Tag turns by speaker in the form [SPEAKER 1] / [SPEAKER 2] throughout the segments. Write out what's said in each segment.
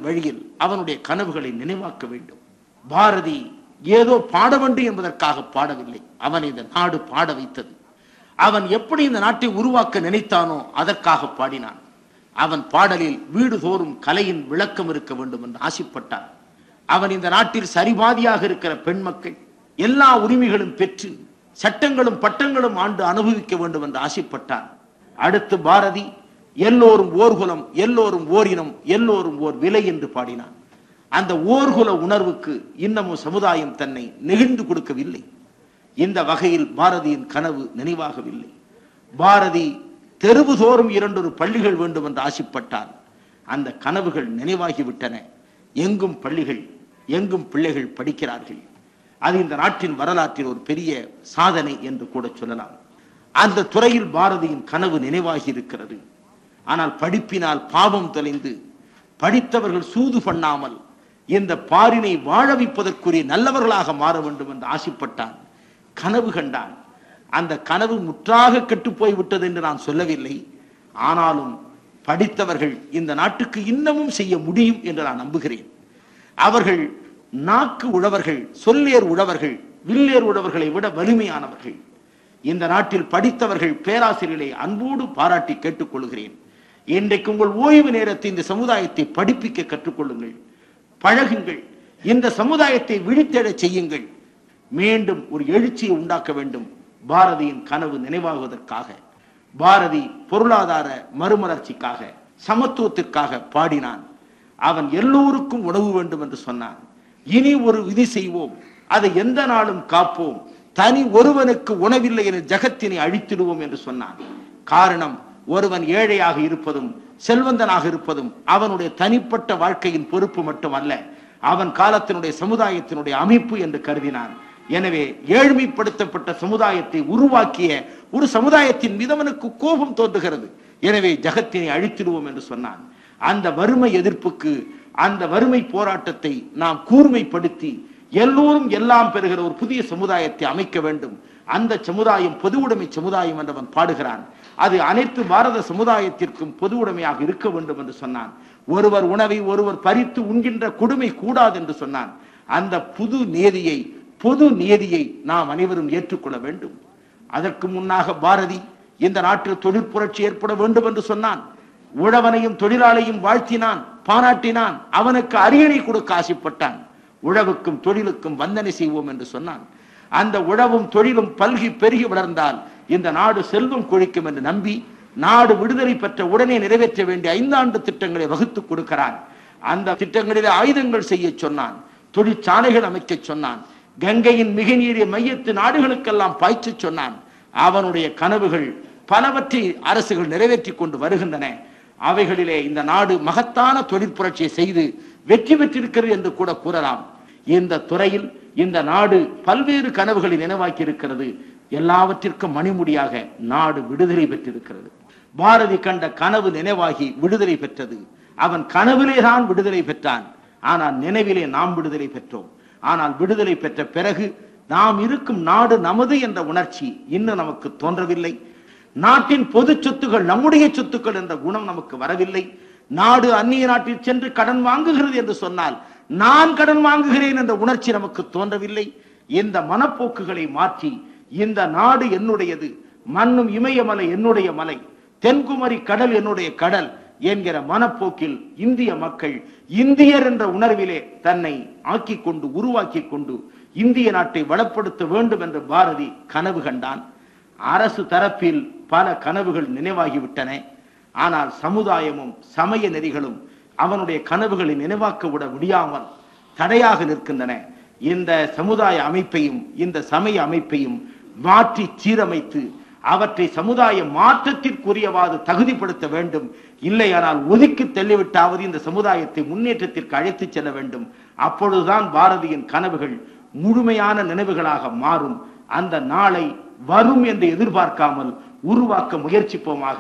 [SPEAKER 1] வழியில் அவனுடைய கனவுகளை நினைவாக்க வேண்டும் பாரதி ஏதோ பாட வேண்டும் என்பதற்காக பாடவில்லை அவன் இந்த நாடு பாட வைத்தது அவன் எப்படி இந்த நாட்டை உருவாக்க நினைத்தானோ அதற்காக பாடினான் அவன் பாடலில் வீடு தோறும் கலையின் விளக்கம் இருக்க வேண்டும் என்று ஆசைப்பட்டான் அவன் இந்த நாட்டில் சரிபாதியாக இருக்கிற பெண் மக்கள் எல்லா உரிமைகளும் பெற்று சட்டங்களும் பட்டங்களும் ஆண்டு அனுபவிக்க வேண்டும் என்று ஆசைப்பட்டான் அடுத்து பாரதி எல்லோரும் ஓர்குலம் எல்லோரும் ஓரினம் எல்லோரும் ஓர் விலை என்று பாடினான் அந்த ஓர்குல உணர்வுக்கு இன்னமும் சமுதாயம் தன்னை நெகிழ்ந்து கொடுக்கவில்லை இந்த வகையில் பாரதியின் கனவு நினைவாகவில்லை பாரதி தெருவு தோறும் இரண்டொரு பள்ளிகள் வேண்டும் என்று ஆசைப்பட்டார் அந்த கனவுகள் நினைவாகிவிட்டன எங்கும் பள்ளிகள் எங்கும் பிள்ளைகள் படிக்கிறார்கள் அது இந்த நாட்டின் வரலாற்றில் ஒரு பெரிய சாதனை என்று கூட சொல்லலாம் அந்த துறையில் பாரதியின் கனவு நினைவாகி இருக்கிறது ஆனால் படிப்பினால் பாவம் தொலைந்து படித்தவர்கள் சூது பண்ணாமல் இந்த பாரினை வாழ வைப்பதற்குரிய நல்லவர்களாக மாற வேண்டும் என்று ஆசைப்பட்டான் கனவு கண்டான் அந்த கனவு முற்றாக கெட்டுப்போய் விட்டது என்று நான் சொல்லவில்லை ஆனாலும் படித்தவர்கள் இந்த நாட்டுக்கு இன்னமும் செய்ய முடியும் என்று நான் நம்புகிறேன் அவர்கள் நாக்கு உழவர்கள் சொல்லேர் உழவர்கள் வில்லேர் உழவர்களை விட வலிமையானவர்கள் இந்த நாட்டில் படித்தவர்கள் பேராசிரியர்களை அன்போடு பாராட்டி கேட்டுக்கொள்கிறேன் இன்றைக்கு உங்கள் ஓய்வு நேரத்தை இந்த சமுதாயத்தை படிப்பிக்க கற்றுக்கொள்ளுங்கள் பழகுங்கள் இந்த சமுதாயத்தை விழித்தெழச் செய்யுங்கள் மீண்டும் ஒரு எழுச்சியை உண்டாக்க வேண்டும் பாரதியின் கனவு நினைவாகுவதற்காக பாரதி பொருளாதார மறுமலர்ச்சிக்காக சமத்துவத்திற்காக பாடினான் அவன் எல்லோருக்கும் உணவு வேண்டும் என்று சொன்னான் இனி ஒரு விதி செய்வோம் அதை எந்த நாளும் காப்போம் தனி ஒருவனுக்கு உணவில்லை என ஜகத்தினை அழித்திடுவோம் என்று சொன்னான் காரணம் ஒருவன் ஏழையாக இருப்பதும் செல்வந்தனாக இருப்பதும் அவனுடைய தனிப்பட்ட வாழ்க்கையின் பொறுப்பு மட்டுமல்ல அவன் காலத்தினுடைய சமுதாயத்தினுடைய அமைப்பு என்று கருதினான் எனவே ஏழ்மைப்படுத்தப்பட்ட சமுதாயத்தை உருவாக்கிய ஒரு சமுதாயத்தின் மீது அவனுக்கு கோபம் தோன்றுகிறது எனவே ஜகத்தினை அழித்திடுவோம் என்று சொன்னான் அந்த வறுமை எதிர்ப்புக்கு அந்த வறுமை போராட்டத்தை நாம் கூர்மைப்படுத்தி எல்லோரும் எல்லாம் பெறுகிற ஒரு புதிய சமுதாயத்தை அமைக்க வேண்டும் அந்த சமுதாயம் பொது உடைமை சமுதாயம் என்றவன் பாடுகிறான் அது அனைத்து பாரத சமுதாயத்திற்கும் பொது உடைமையாக இருக்க வேண்டும் என்று சொன்னான் ஒருவர் உணவை ஒருவர் பறித்து உண்கின்ற கொடுமை கூடாது என்று சொன்னான் அந்த புது நேதியை பொது நியதியை நாம் அனைவரும் ஏற்றுக்கொள்ள வேண்டும் அதற்கு முன்னாக பாரதி இந்த நாட்டில் தொழில் புரட்சி ஏற்பட வேண்டும் என்று சொன்னான் உழவனையும் தொழிலாளையும் வாழ்த்தினான் பாராட்டினான் அவனுக்கு அரியணை கொடுக்க ஆசைப்பட்டான் உழவுக்கும் தொழிலுக்கும் வந்தனை செய்வோம் என்று சொன்னான் அந்த உழவும் தொழிலும் பல்கி பெருகி வளர்ந்தால் இந்த நாடு செல்வம் கொழிக்கும் என்று நம்பி நாடு விடுதலை பெற்ற உடனே நிறைவேற்ற வேண்டிய ஐந்தாண்டு திட்டங்களை வகுத்து கொடுக்கிறான் அந்த திட்டங்களிலே ஆயுதங்கள் செய்ய சொன்னான் தொழிற்சாலைகள் அமைக்க சொன்னான் கங்கையின் மிக நீரிய மையத்து நாடுகளுக்கெல்லாம் பாய்ச்ச சொன்னான் அவனுடைய கனவுகள் பலவற்றை அரசுகள் நிறைவேற்றி கொண்டு வருகின்றன அவைகளிலே இந்த நாடு மகத்தான தொழில் புரட்சியை செய்து வெற்றி பெற்றிருக்கிறது என்று கூட கூறலாம் இந்த துறையில் இந்த நாடு பல்வேறு கனவுகளை நினைவாக்கி இருக்கிறது எல்லாவற்றிற்கும் மணிமுடியாக நாடு விடுதலை பெற்றிருக்கிறது பாரதி கண்ட கனவு நினைவாகி விடுதலை பெற்றது அவன் கனவிலே தான் விடுதலை பெற்றான் ஆனால் நினைவிலே நாம் விடுதலை பெற்றோம் ஆனால் விடுதலை பெற்ற பிறகு நாம் இருக்கும் நாடு நமது என்ற உணர்ச்சி இன்னும் நமக்கு தோன்றவில்லை நாட்டின் பொது சொத்துகள் நம்முடைய சொத்துக்கள் என்ற குணம் நமக்கு வரவில்லை நாடு அந்நிய நாட்டில் சென்று கடன் வாங்குகிறது என்று சொன்னால் நான் கடன் வாங்குகிறேன் என்ற உணர்ச்சி நமக்கு தோன்றவில்லை இந்த மனப்போக்குகளை மாற்றி இந்த நாடு என்னுடையது மண்ணும் இமயமலை என்னுடைய மலை தென்குமரி கடல் என்னுடைய கடல் என்கிற மனப்போக்கில் இந்திய மக்கள் இந்தியர் என்ற உணர்விலே தன்னை ஆக்கி கொண்டு உருவாக்கி கொண்டு இந்திய நாட்டை வளப்படுத்த வேண்டும் என்று பாரதி கனவு கண்டான் அரசு தரப்பில் பல கனவுகள் நினைவாகிவிட்டன ஆனால் சமுதாயமும் சமய நெறிகளும் அவனுடைய கனவுகளை நினைவாக்க விட முடியாமல் தடையாக நிற்கின்றன இந்த சமுதாய அமைப்பையும் இந்த சமய அமைப்பையும் மாற்றி சீரமைத்து அவற்றை சமுதாய மாற்றத்திற்குரியவாறு தகுதிப்படுத்த வேண்டும் இல்லையானால் ஒதுக்கி தள்ளிவிட்டாவது இந்த சமுதாயத்தை முன்னேற்றத்திற்கு அழைத்துச் செல்ல வேண்டும் அப்பொழுதுதான் பாரதியின் கனவுகள் முழுமையான நினைவுகளாக மாறும் அந்த நாளை வரும் என்று எதிர்பார்க்காமல் உருவாக்க முயற்சிப்போமாக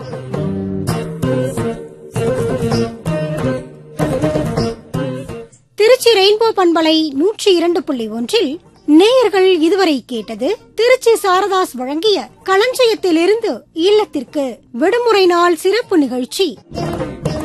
[SPEAKER 2] திருச்சி ரெயின்போ பண்பலை நூற்றி இரண்டு புள்ளி ஒன்றில் நேயர்கள் இதுவரை கேட்டது திருச்சி சாரதாஸ் வழங்கிய களஞ்சியத்திலிருந்து இல்லத்திற்கு விடுமுறை நாள் சிறப்பு நிகழ்ச்சி